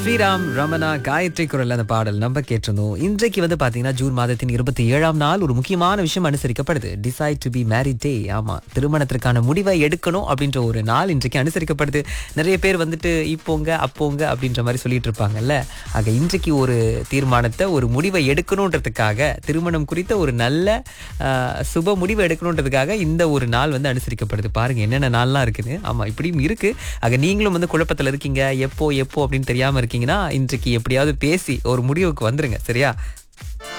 ஸ்ரீராம் ரமணா காயத்ரி குரல் அந்த பாடல் நம்ம கேட்டிருந்தோம் இன்றைக்கு வந்து பாத்தீங்கன்னா ஜூன் மாதத்தின் இருபத்தி ஏழாம் நாள் ஒரு முக்கியமான விஷயம் அனுசரிக்கப்படுது decide to be married day ஆமா திருமணத்திற்கான முடிவை எடுக்கணும் அப்படின்ற ஒரு நாள் இன்றைக்கு அனுசரிக்கப்படுது நிறைய பேர் வந்துட்டு இப்போங்க அப்போங்க அப்படின்ற மாதிரி சொல்லிட்டு இருப்பாங்கல்ல ஆக இன்றைக்கு ஒரு தீர்மானத்தை ஒரு முடிவை எடுக்கணுன்றதுக்காக திருமணம் குறித்த ஒரு நல்ல ஆஹ், சுப முடிவை எடுக்கணுன்றதுக்காக இந்த ஒரு நாள் வந்து அனுசரிக்கப்படுது பாருங்க என்னென்ன நாள்லாம் இருக்குது ஆமா இப்படியும் இருக்கு ஆக நீங்களும் வந்து குழப்பத்துல இருக்கீங்க எப்போ எப்போ அப்படின்னு தெரியாம இருக்கீங்கன்னா இன்றைக்கு எப்படியாவது பேசி ஒரு முடிவுக்கு வந்துருங்க சரியா